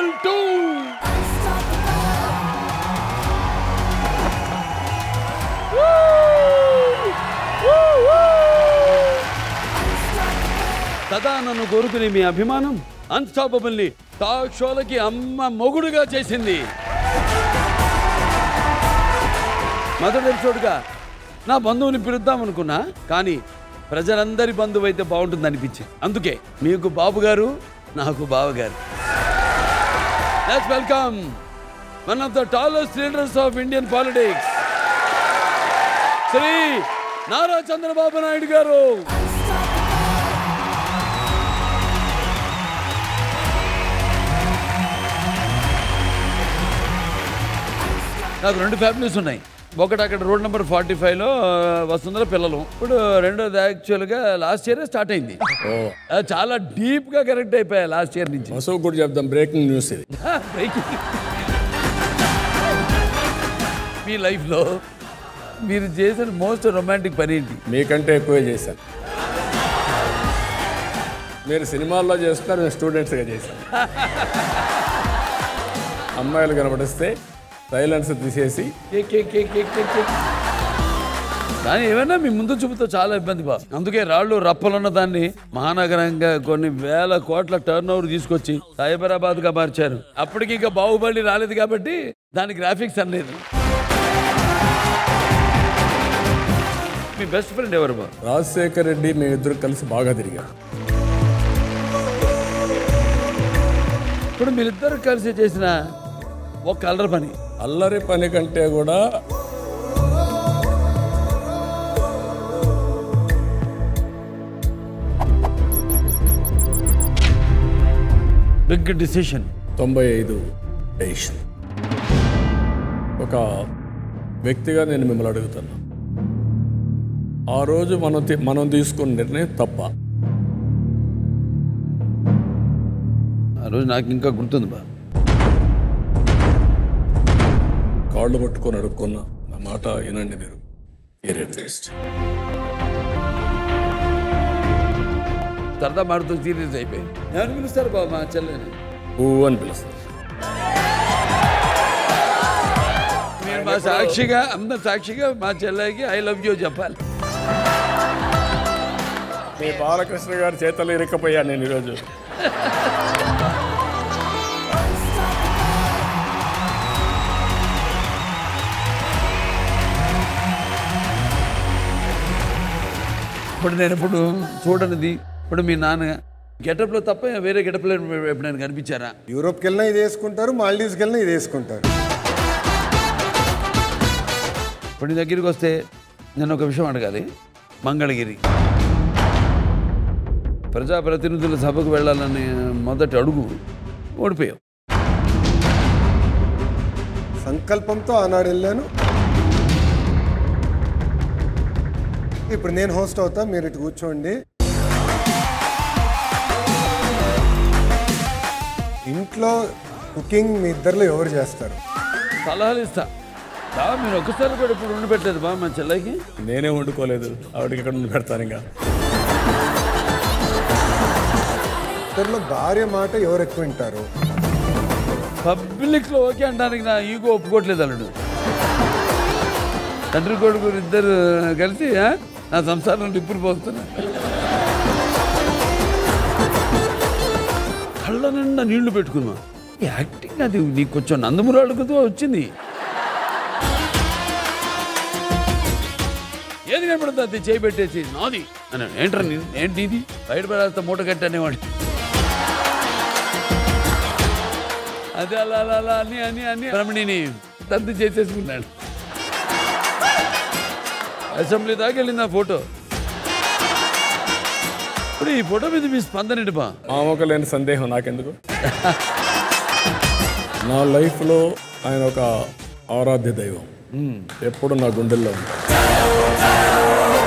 Unstoppable two సదా నన్ను కోరుకునే మీ అభిమానం అన్స్టాపబుల్ ని టాక్ షోలకి అమ్మ మొగుడుగా చేసింది మొదటి ఎపిసోడ్గా నా బంధువుని పిలుద్దాం అనుకున్నా కానీ ప్రజలందరి బంధువు అయితే బాగుంటుంది అనిపించింది అందుకే మీకు బాబు గారు నాకు బావగారు let's welcome one of the tallest leaders of Indian politics Shri Nara Chandrababu Naidu garu నాకు రెండు ఫ్యామిలీస్ ఉన్నాయి ఒకటి అక్కడ రోడ్ నెంబర్ ఫార్టీ ఫైవ్లో వస్తుందో పిల్లలు ఇప్పుడు రెండోది యాక్చువల్గా లాస్ట్ ఇయర్ స్టార్ట్ అయింది ఆ, చాలా డీప్గా కనెక్ట్ అయిపోయా లాస్ట్ ఇయర్ నుంచి మసూ కూడా చెప్దాం బ్రేకింగ్ న్యూస్ ఇది Breaking. మీ లైఫ్లో మీరు చేసిన మోస్ట్ రొమాంటిక్ పని ఏంటి మీకంటే ఎక్కువే చేశాను మీరు సినిమాల్లో చేస్తున్నారు నేను స్టూడెంట్స్గా చేశాను అమ్మాయిలు కనబడిస్తే సైలెన్స్ తీసేసి కేక్ కేక్ కేక్ కేక్ కేక్ కేక్. కానీ ఏమైనా మీ ముందు చూపుతో చాలా ఇబ్బంది బా అందుకే రాళ్ళు రప్పలున్న దాన్ని మహానగరంగా కొన్ని వేల కోట్ల టర్న్ ఓవర్ తీసుకొచ్చి సైబరాబాద్ గా మార్చారు అప్పటికి ఇంకా బాహుబలి రాలేదు కాబట్టి దాని గ్రాఫిక్స్ అనలేదు మీ బెస్ట్ ఫ్రెండ్ ఎవరు బా రాజశేఖర్ రెడ్డి మేమిద్దరు కలిసి బాగా తిరిగాం ఇప్పుడు మీరిద్దరు కలిసి చేసిన ఒక కలర్ పని అల్లరి పని కంటే కూడా బిగ్ డిసిషన్ తొంభై ఐదు డెసిషన్ ఒక వ్యక్తిగా నేను మిమ్మల్ని అడుగుతున్నా ఆ రోజు మనం తీ- మనం తీసుకున్న నిర్ణయం తప్ప ఆ రోజు నాకు ఇంకా గుర్తుంది బా కాళ్ళు పట్టుకొని అడుక్కున్నా నా మాట వినండి మీరు ఇరెట్ సరదా మాడుతూ సీరియస్ అయిపోయి ఎవరు పిలుస్తారు బా మా చెల్లెని పువ్వు అని పిలుస్తారు మీరు మా సాక్షిగా అందరు సాక్షిగా మా చెల్లెకి ఐ లవ్ యూ చెప్పాలి మీ బాలకృష్ణ గారి చేతలు ఇరక్కపోయాను నేను ఈరోజు ఇప్పుడు నేను ఇప్పుడు చూడనిది ఇప్పుడు మీ నాన్న గెటప్లో తప్ప వేరే గెటప్లో ఎప్పుడైనా కనిపించారా యూరోప్కి వెళ్ళినా ఇది వేసుకుంటారు మాల్డీవ్స్కి వెళ్ళినా ఇది వేసుకుంటారు ఇప్పుడు నీ దగ్గరికి వస్తే నేను ఒక విషయం అడగాలి మంగళగిరి ప్రజాప్రతినిధుల సభకు వెళ్ళాలని మొదటి అడుగు ఓడిపోయావు సంకల్పంతో ఆనాడు వెళ్ళాను ఇప్పుడు నేను హోస్ట్ అవుతా మీరు ఇటు కూర్చోండి ఇంట్లో కుకింగ్ మీ ఇద్దరిలో ఎవరు చేస్తారు సలహాలు ఇస్తా బా మీరు ఒక్కసారి కూడా ఇప్పుడు ఉండి పెట్టలేదు బా మా చెల్లెకి నేనే వండుకోలేదు ఆవిడకి ఎక్కడ నుండి పెడతాను ఇంకా ఇద్దరిలో భార్య మాట ఎవరు ఎక్కువ వింటారు పబ్లిక్లో ఓకే అంటానికి నా ఈగో ఒప్పుకోవట్లేదు అల్లుడు తండ్రి కొడుకు ఇద్దరు కలిసి ఆ, నా సంసారం నిప్పులు పోతున్నా కళ్ళ నిండా నీళ్లు పెట్టుకున్నా ఈ యాక్టింగ్ అది నీకు కొంచెం నందమురాడుకుతో వచ్చింది ఏది కనపడుతుంది అది చేయి పెట్టేసి నాది అని ఏంట్రా నీ- ఏంటి ఇది బయట పడేస్తా మూట కట్టి అనేవాడు అదే అలా అలా అలా అని అని అని రమణిని తంతు చేసేసుకున్నాడు అసెంబ్లీ దాకా వెళ్ళింది ఆ ఫోటో ఇప్పుడు ఈ ఫోటో మీద మీ స్పందన ఏంటి బా మామూలు లేని సందేహం నాకెందుకు నా లైఫ్లో ఆయన ఒక ఆరాధ్య దైవం ఎప్పుడు నా గుండెల్లో ఉంటాడు